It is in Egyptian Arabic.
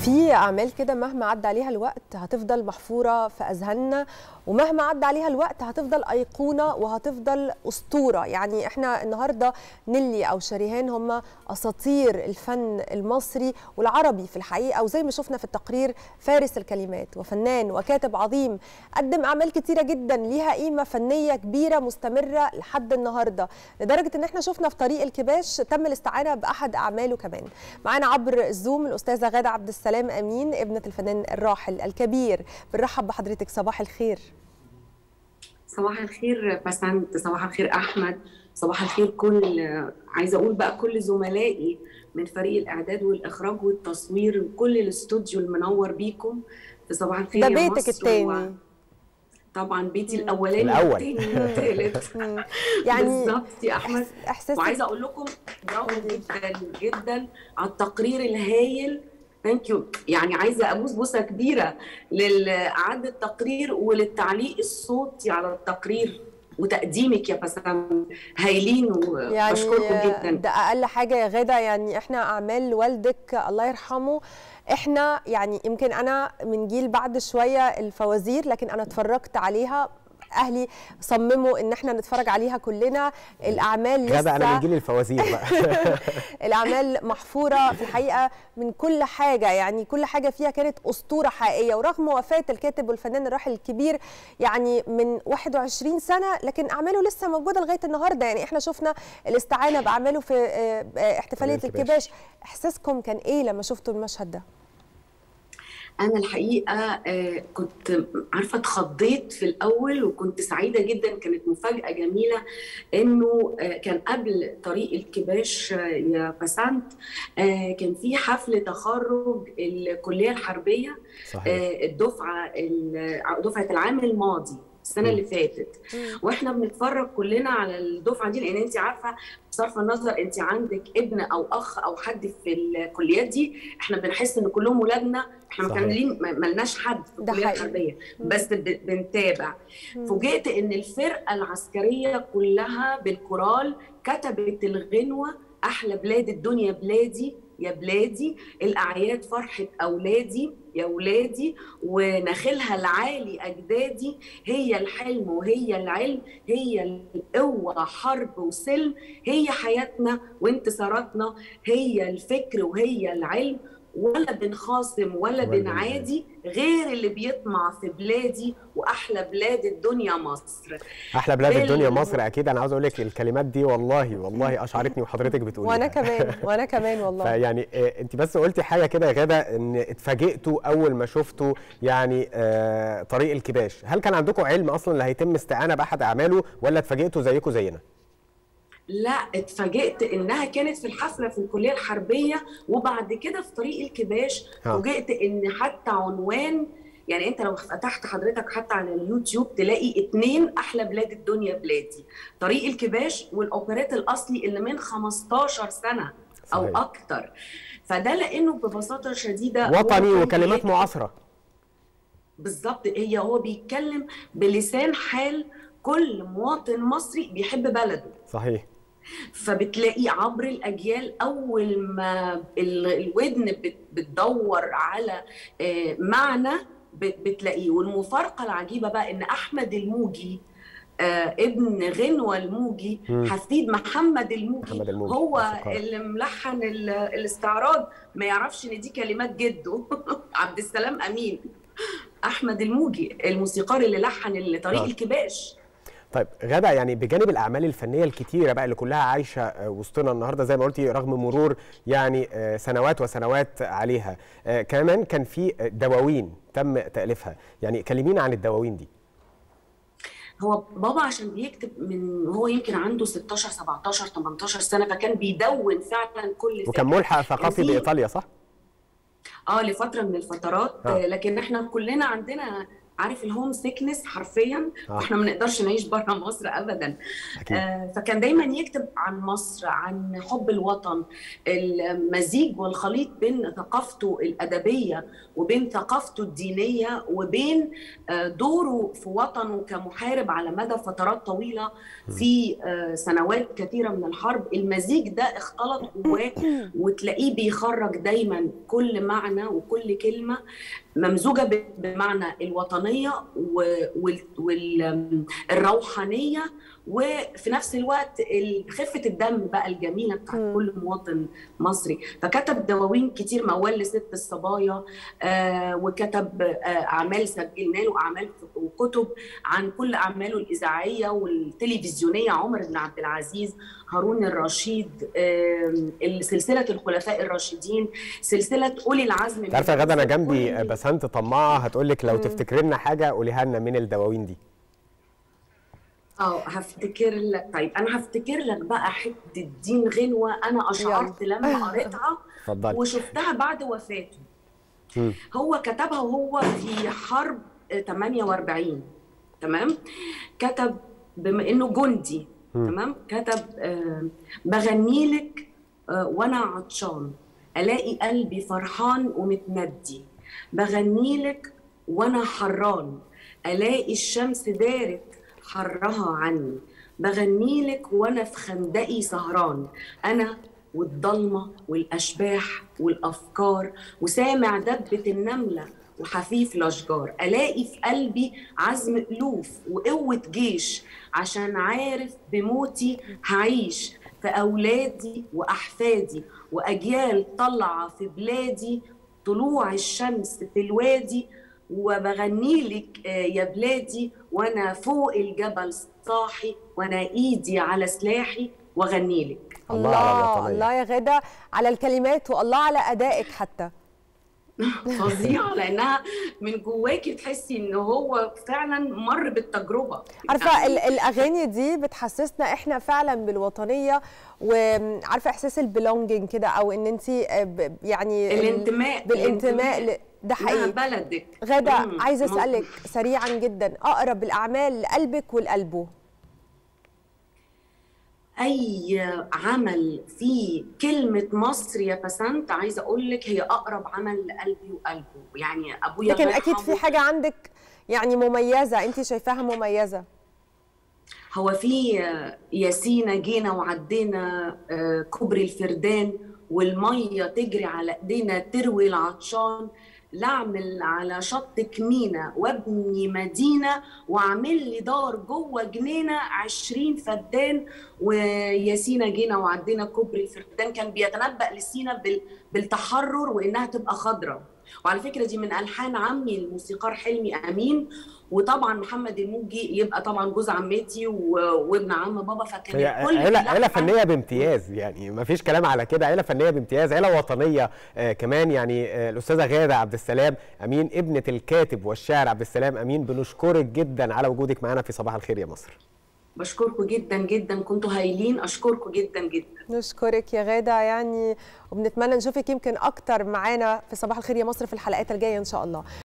في اعمال كده مهما عدى عليها الوقت هتفضل محفوره في اذهاننا ومهما عدى عليها الوقت هتفضل ايقونه وهتفضل اسطوره يعني احنا النهارده نيلي او شريهان هم اساطير الفن المصري والعربي في الحقيقه وزي ما شفنا في التقرير فارس الكلمات وفنان وكاتب عظيم قدم اعمال كتيره جدا ليها قيمه فنيه كبيره مستمره لحد النهارده لدرجه ان احنا شفنا في طريق الكباش تم الاستعانه باحد اعماله كمان معانا عبر الزوم الاستاذه غاده عبد السلام امين ابنه الفنان الراحل الكبير بنرحب بحضرتك صباح الخير صباح الخير بسنت صباح الخير احمد صباح الخير كل عايزه اقول بقى كل زملائي من فريق الاعداد والاخراج والتصوير وكل الاستوديو المنور بيكم في صباح الخير ده يا بيتك مصر التاني و... طبعا بيتي الاولاني الأول. والتاني والتالت يعني بالظبط يا احمد احساسك وعايزه اقول لكم برافو جدا جدا على التقرير الهايل ثانك يو يعني عايزه ابوس بوسه كبيره لاعاده التقرير وللتعليق الصوتي على التقرير وتقديمك يا بسام هايلين يعني وبشكركم جدا ده اقل حاجه يا غاده يعني احنا اعمال والدك الله يرحمه احنا يعني يمكن انا من جيل بعد شويه الفوازير لكن انا اتفرجت عليها اهلي صمموا ان احنا نتفرج عليها كلنا الاعمال لسه غدا انا من جيل الفوازير بقى الاعمال محفوره في الحقيقه من كل حاجه يعني كل حاجه فيها كانت اسطوره حقيقيه ورغم وفاه الكاتب والفنان الراحل الكبير يعني من 21 سنه لكن اعماله لسه موجوده لغايه النهارده يعني احنا شفنا الاستعانه باعماله في آه، آه، احتفاليه الكباش. الكباش احساسكم كان ايه لما شفتوا المشهد ده انا الحقيقه آه، كنت عارفه اتخضيت في الاول وكنت سعيده جدا كانت مفاجاه جميله انه آه، كان قبل طريق الكباش آه، يا بسنت آه، كان في حفل تخرج الكليه الحربيه صحيح آه، الدفعه ال- دفعه العام الماضي السنه اللي فاتت واحنا بنتفرج كلنا على الدفعه دي لان انت عارفه بصرف النظر انت عندك ابن او اخ او حد في الكليات دي احنا بنحس ان كلهم ولادنا احنا صحيح. مكملين ما- ملناش حد في ده الكليه حقيقي. الحربيه بس ب- بنتابع فوجئت ان الفرقه العسكريه كلها بالكورال كتبت الغنوه احلى بلاد الدنيا بلادي يا بلادي الاعياد فرحه اولادي يا ولادي ونخيلها العالي اجدادي هي الحلم وهي العلم هي القوه حرب وسلم هي حياتنا وانتصاراتنا هي الفكر وهي العلم ولا بنخاصم ولا ولا بنعادي غير اللي بيطمع في بلادي واحلى بلاد الدنيا مصر احلى بلاد بال- الدنيا مصر اكيد انا عاوز اقول لك الكلمات دي والله والله اشعرتني وحضرتك بتقوليها وانا كمان وانا كمان والله فيعني آه، انت بس قلتي حاجه كده يا غاده ان اتفاجئتوا اول ما شفتوا يعني آه، طريق الكباش هل كان عندكم علم اصلا اللي هيتم استعانه باحد اعماله ولا اتفاجئتوا زيكم زينا لا اتفاجئت انها كانت في الحفله في الكليه الحربيه وبعد كده في طريق الكباش ها. فوجئت ان حتى عنوان يعني انت لو فتحت حضرتك حتى على اليوتيوب تلاقي اتنين احلى بلاد الدنيا بلادي طريق الكباش والاوبريت الاصلي اللي من 15 سنه او صحيح. اكتر فده لانه ببساطه شديده هو وطني كان وكلمات بيكتب- معاصره بالظبط هي هو بيتكلم بلسان حال كل مواطن مصري بيحب بلده صحيح فبتلاقي عبر الاجيال اول ما ال- الودن بت- بتدور على آه، معنى بت- بتلاقيه والمفارقه العجيبه بقى ان احمد الموجي آه، ابن غنوة الموجي مم. حفيد محمد الموجي, محمد الموجي، هو موسيقار. اللي ملحن ال- الاستعراض ما يعرفش ان دي كلمات جده عبد السلام امين احمد الموجي الموسيقار اللي لحن طريق آه. الكباش طيب غدا يعني بجانب الاعمال الفنيه الكتيره بقى اللي كلها عايشه آه، وسطنا النهارده زي ما قلتي رغم مرور يعني آه، سنوات وسنوات عليها آه، كمان كان في آه، دواوين تم تاليفها يعني كلمينا عن الدواوين دي هو بابا عشان بيكتب من هو يمكن عنده 16 17 18 سنه فكان بيدون فعلا كل وكان فكرة. ملحق ثقافي في- بايطاليا صح اه لفتره من الفترات آه. آه. لكن احنا كلنا عندنا عارف الهوم سيكنس حرفيا آه. احنا ما نقدرش نعيش بره مصر ابدا اكيد آه، فكان دايما يكتب عن مصر عن حب الوطن المزيج والخليط بين ثقافته الأدبية وبين ثقافته الدينية وبين آه، دوره في وطنه كمحارب على مدى فترات طويلة في آه، سنوات كثيرة من الحرب المزيج ده اختلط جواه وتلاقيه بيخرج دايما كل معنى وكل كلمة ممزوجة ب- بمعنى الوطنية والروحانية وفي نفس الوقت ال- خفه الدم بقى الجميله بتاعت مم. كل مواطن مصري فكتب دواوين كتير موال لست الصبايا آه وكتب آه اعمال سجلنا له اعمال وكتب عن كل اعماله الاذاعيه والتلفزيونيه عمر بن عبد العزيز هارون الرشيد آه سلسله الخلفاء الراشدين سلسله اولي العزم من انت عارفه يا غدا انا الرسل. جنبي كل- بسنت طماعه هتقول لك لو مم. تفتكري لنا حاجه قوليها لنا من الدواوين دي اه هفتكر لك طيب انا هفتكر لك بقى حته دين غنوه انا اشعرت لما قريتها اتفضلي وشفتها بعد وفاته مم. هو كتبها وهو في حرب آه، 48 تمام كتب بما انه جندي مم. تمام كتب آه، بغني لك آه، وانا عطشان الاقي قلبي فرحان ومتندي بغني لك وانا حران الاقي الشمس دارت حرها عني بغني لك وانا في خندقي سهران انا والضلمه والاشباح والافكار وسامع دبه النمله وحفيف الاشجار الاقي في قلبي عزم الوف وقوه جيش عشان عارف بموتي هعيش في اولادي واحفادي واجيال طالعه في بلادي طلوع الشمس في الوادي وبغني لك آه، يا بلادي وانا فوق الجبل صاحي وانا ايدي على سلاحي واغني لك الله على الله الوطنية. الله يا غدا على الكلمات والله على ادائك حتى فظيعه لانها من جواكي بتحسي ان هو فعلا مر بالتجربه عارفه ال- الاغاني دي بتحسسنا احنا فعلا بالوطنيه وعارفه احساس البلونجينج كده او ان انت يعني ال- الانتماء بالانتماء ل- ده إنها حقيقي بلدك غدا مم. عايزه مظبوط. اسالك سريعا جدا اقرب الاعمال لقلبك ولقلبه اي عمل فيه كلمه مصر يا بسنت عايزه اقول لك هي اقرب عمل لقلبي وقلبه يعني ابويا لكن الله اكيد في يرحمه حاجه عندك يعني مميزه انت شايفاها مميزه هو في آه، ياسينا جينا وعدينا آه، كوبري الفردان والميه تجري على ايدينا تروي العطشان لاعمل على شط كمينة وابني مدينة واعمل لي دار جوه جنينة عشرين فدان وياسينا جينا وعدينا كوبري الفردان كان بيتنبأ لسينا بال- بالتحرر وانها تبقى خضراء وعلى فكرة دي من ألحان عمي الموسيقار حلمي أمين وطبعا محمد الموجي يبقى طبعا جوز عمتي و- وابن عم بابا فكان هي الكل عيله بيلحن. عيله فنيه بامتياز يعني ما فيش كلام على كده عيله فنيه بامتياز عيله وطنيه آه كمان يعني آه الاستاذه غاده عبد السلام امين ابنه الكاتب والشاعر عبد السلام امين بنشكرك جدا على وجودك معانا في صباح الخير يا مصر بشكركم جدا جدا كنتوا هايلين أشكركم جدا جدا نشكرك يا غاده يعني وبنتمنى نشوفك يمكن اكتر معانا في صباح الخير يا مصر في الحلقات الجايه ان شاء الله